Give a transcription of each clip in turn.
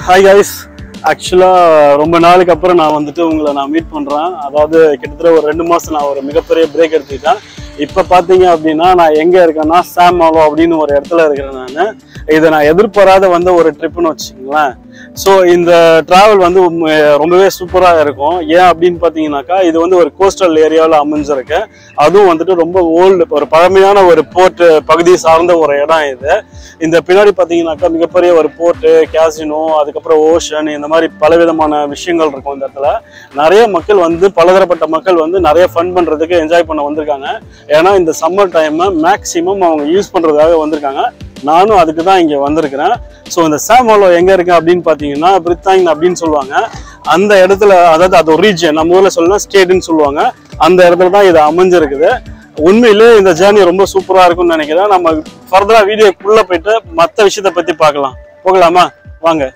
Hi guys ஆக்சுவலாக ரொம்ப நாளுக்கு அப்புறம் நான் வந்துட்டு உங்களை நான் மீட் பண்ணுறேன் அதாவது கிட்டத்தட்ட ஒரு ரெண்டு மாதம் நான் ஒரு மிகப்பெரிய பிரேக் எடுத்துக்கிட்டேன் இப்போ பார்த்தீங்க அப்படின்னா நான் எங்கே இருக்கேன்னா சாம் மாலோ அப்படின்னு ஒரு இடத்துல இருக்கிறேன் நான் இதை நான் எதிர்பாராத வந்த ஒரு ட்ரிப்புன்னு வச்சுக்கோங்களேன் ஸோ இந்த ட்ராவல் வந்து உம், ரொம்பவே சூப்பராக இருக்கும் ஏன் அப்படின்னு பார்த்தீங்கன்னாக்கா இது வந்து ஒரு கோஸ்டல் ஏரியாவில் அமைஞ்சிருக்கு அதுவும் வந்துட்டு ரொம்ப ஓல்டு ஒரு பழமையான ஒரு போர்ட் பகுதி சார்ந்த ஒரு இடம் இது இந்த பின்னாடி பார்த்தீங்கன்னாக்கா மிகப்பெரிய ஒரு போர்ட்டு கேசினோ அதுக்கப்புறம் ஓஷன் இந்த மாதிரி பலவிதமான விஷயங்கள் இருக்கும் இந்த இடத்துல நிறைய மக்கள் வந்து பலதரப்பட்ட மக்கள் வந்து நிறைய ஃபன் பண்ணுறதுக்கு என்ஜாய் பண்ண வந்திருக்காங்க ஏன்னா இந்த சம்மர் டைமை மேக்ஸிமம் அவங்க யூஸ் பண்ணுறதுக்காக வந்திருக்காங்க நானும் அதுக்கு தான் இங்கே வந்திருக்கிறேன் ஸோ இந்த சாமோலோ எங்கே இருக்கு அப்படின்னு பார்த்தீங்கன்னா பிரித்தாங் அப்படின்னு சொல்லுவாங்க அந்த இடத்துல அதாவது அது ஒரு ரீஜன் நம்ம ஊரில் சொல்லலாம் ஸ்டேட்டுன்னு சொல்லுவாங்க அந்த இடத்துல தான் இது அமைஞ்சிருக்குது உண்மையிலே இந்த ஜேர்னி ரொம்ப சூப்பராக இருக்கும்னு நினைக்கிறேன் நம்ம ஃபர்தராக வீடியோக்குள்ளே போயிட்டு மற்ற விஷயத்தை பற்றி பார்க்கலாம் போகலாமா வாங்க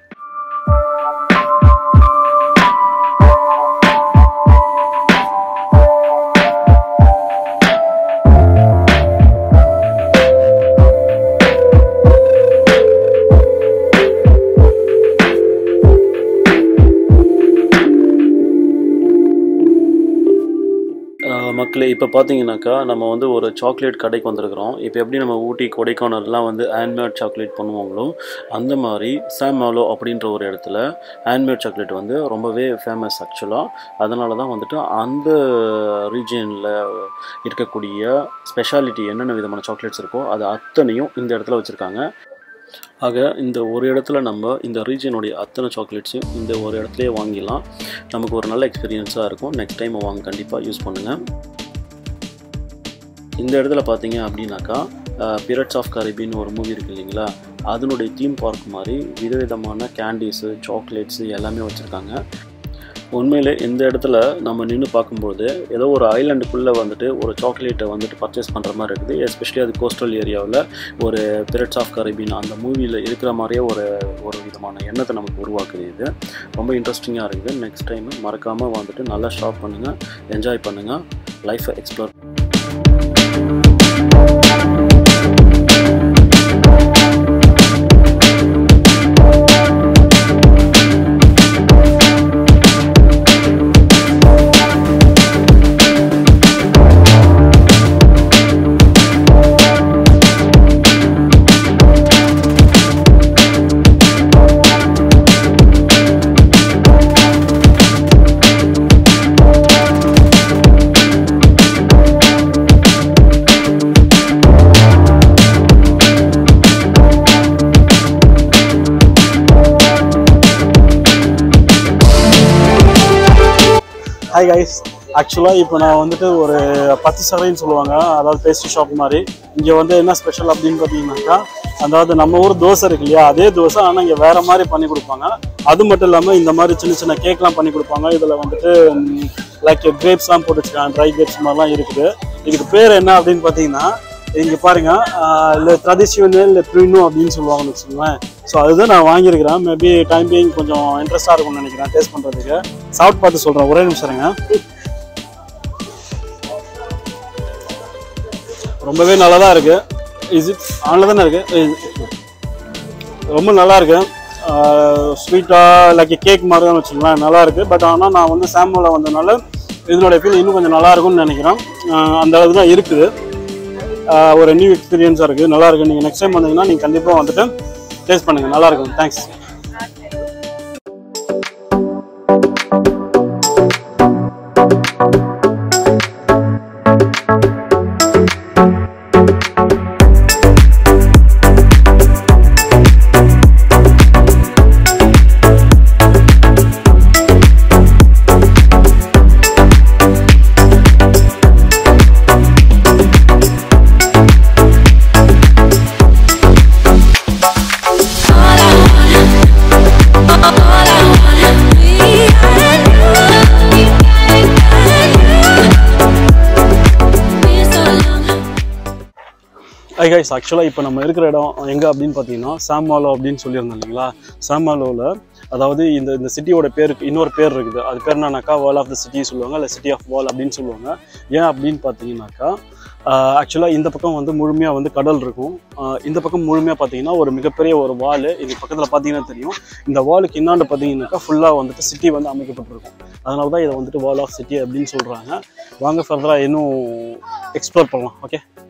ஆஹ் மக்களே இப்போ பார்த்தீங்கன்னாக்கா நம்ம வந்து ஒரு சாக்லேட் கடைக்கு வந்திருக்கிறோம் இப்போ எப்படி நம்ம ஊட்டி கொடைக்கானல்லாம் வந்து ஹேண்ட்மேட் சாக்லேட் பண்ணுவாங்களோ அந்த மாதிரி சாம் மாலோ அப்படின்ற ஒரு இடத்துல ஹேண்ட்மேட் சாக்லேட் வந்து ரொம்பவே ஃபேமஸ் ஆக்சுவலாக அதனால தான் வந்துட்டு அந்த ரீஜியனில் இருக்கக்கூடிய ஸ்பெஷாலிட்டி என்னென்ன விதமான சாக்லேட்ஸ் இருக்கோ அது அத்தனையும் இந்த இடத்துல வச்சுருக்காங்க ஆக இந்த ஒரு இடத்துல நம்ம இந்த ரீஜனுடைய அத்தனை சாக்லேட்ஸையும் இந்த ஒரு இடத்துலயே வாங்கிடலாம் நமக்கு ஒரு நல்ல எக்ஸ்பீரியன்ஸாக இருக்கும் நெக்ஸ்ட் டைம் வாங்க கண்டிப்பாக யூஸ் பண்ணுங்கள் இந்த இடத்துல பார்த்தீங்க அப்படின்னாக்கா பிரட்ஸ் ஆஃப் கரிபின்னு ஒரு மூவி இருக்கு இல்லைங்களா அதனுடைய தீம் பார்க் மாதிரி விதவிதமான கேண்டீஸு சாக்லேட்ஸு எல்லாமே வச்சுருக்காங்க உண்மையிலே இந்த இடத்துல நம்ம நின்று பார்க்கும்போது ஏதோ ஒரு ஐலாண்டுக்குள்ளே வந்துட்டு ஒரு சாக்லேட்டை வந்துட்டு பர்ச்சேஸ் பண்ணுற மாதிரி இருக்குது எஸ்பெஷலி அது கோஸ்டல் ஏரியாவில் ஒரு பிரட்ஸ் ஆஃப் கரிபின் அந்த மூவியில் இருக்கிற மாதிரியே ஒரு ஒரு விதமான எண்ணத்தை நமக்கு உருவாக்குது இது ரொம்ப இன்ட்ரெஸ்டிங்காக இருக்குது நெக்ஸ்ட் டைம் மறக்காமல் வந்துட்டு நல்லா ஷாப் பண்ணுங்கள் என்ஜாய் பண்ணுங்கள் லைஃப்பை எக்ஸ்ப்ளோர் ஹாய் கைஸ் ஆக்சுவலாக இப்போ நான் வந்துட்டு ஒரு பத்து சரைன்னு சொல்லுவாங்க அதாவது பேஸ்ட்ரி ஷாப் மாதிரி இங்கே வந்து என்ன ஸ்பெஷல் அப்படின்னு பார்த்தீங்கன்னாக்கா அதாவது நம்ம ஊர் தோசை இருக்கு இல்லையா அதே தோசை ஆனால் இங்கே வேற மாதிரி பண்ணி கொடுப்பாங்க அது மட்டும் இல்லாமல் இந்த மாதிரி சின்ன சின்ன கேக்லாம் பண்ணி கொடுப்பாங்க இதில் வந்துட்டு லைக் கிரேப்ஸ்லாம் போட்டு வச்சுருக்காங்க ட்ரை கிரேப்ஸ் மாதிரிலாம் இருக்குது இதுக்கு பேர் என்ன அப்படின்னு பார்த்தீங்கன்னா இங்கே பாருங்க இல்லை ட்ரெடிஷ்னல் இல்லை ப்ரீனோ அப்படின்னு சொல்லுவாங்கன்னு வச்சுக்கோங்களேன் ஸோ அதுதான் நான் வாங்கியிருக்கிறேன் மேபி டைம் பீயிங் கொஞ்சம் இன்ட்ரெஸ்டாக இருக்கும்னு நினைக்கிறேன் டேஸ்ட் பண்ணுறதுக்கு சாப்பிட்டு பார்த்து சொல்கிறேன் ஒரே நிமிஷம் இருங்க ரொம்பவே நல்லா தான் இருக்கு இஸ் இட் நல்லா தானே இருக்கு ரொம்ப நல்லா இருக்கு ஸ்வீட்டாக லைக் கேக் மாதிரி தான் வச்சுக்கலாம் நல்லா இருக்கு பட் ஆனால் நான் வந்து சாம்பிளில் வந்ததுனால இதனுடைய ஃபீல் இன்னும் கொஞ்சம் நல்லா இருக்கும்னு நினைக்கிறேன் ஆஹ் அந்த அளவுக்கு தான் இருக்குது ஆஹ் ஒரு நியூ எக்ஸ்பீரியன்ஸாக இருக்குது நல்லா இருக்கு நீங்கள் நெக்ஸ்ட் டைம் வந்தீங்கன்னா நீங்கள் கண்டிப்பாக வந்துட்டு டேஸ்ட் பண்ணுங்கள் நல்லா இருக்கும் thanks All I wanna, all I wanna be you, so long. Hi guys ஆக்சுவலாக இப்போ நம்ம இருக்கிற இடம் எங்கே அப்படின்னு பார்த்தீங்கன்னா சாமாலோ அப்படின்னு சொல்லியிருந்தோம் இல்லைங்களா சாமாலோவில் அதாவது இந்த இந்த சிட்டியோட பேருக்கு இன்னொரு பேர் இருக்குது அது பேர் என்னன்னாக்கா வால் ஆஃப் த சிட்டி சொல்லுவாங்க இல்லை சிட்டி ஆஃப் வால் அப்படின்னு சொல்லுவாங்க ஏன் அப்படின்னு பார்த்தீங்கன்னாக்கா ஆக்சுவலாக இந்த பக்கம் வந்து முழுமையாக வந்து கடல் இருக்கும் ஆஹ் இந்த பக்கம் முழுமையாக பார்த்தீங்கன்னா ஒரு மிகப்பெரிய ஒரு வால் இது பக்கத்தில் பார்த்தீங்கன்னா தெரியும் இந்த வாலுக்கு இன்னாண்டு பார்த்தீங்கன்னாக்கா ஃபுல்லாக வந்துட்டு சிட்டி வந்து அமைக்கப்பட்டிருக்கும் அதனால தான் இதை வந்துட்டு வால் ஆஃப் சிட்டி அப்படின்னு சொல்கிறாங்க வாங்க ஃபர்தராக இன்னும் எக்ஸ்ப்ளோர் பண்ணலாம் ஓகே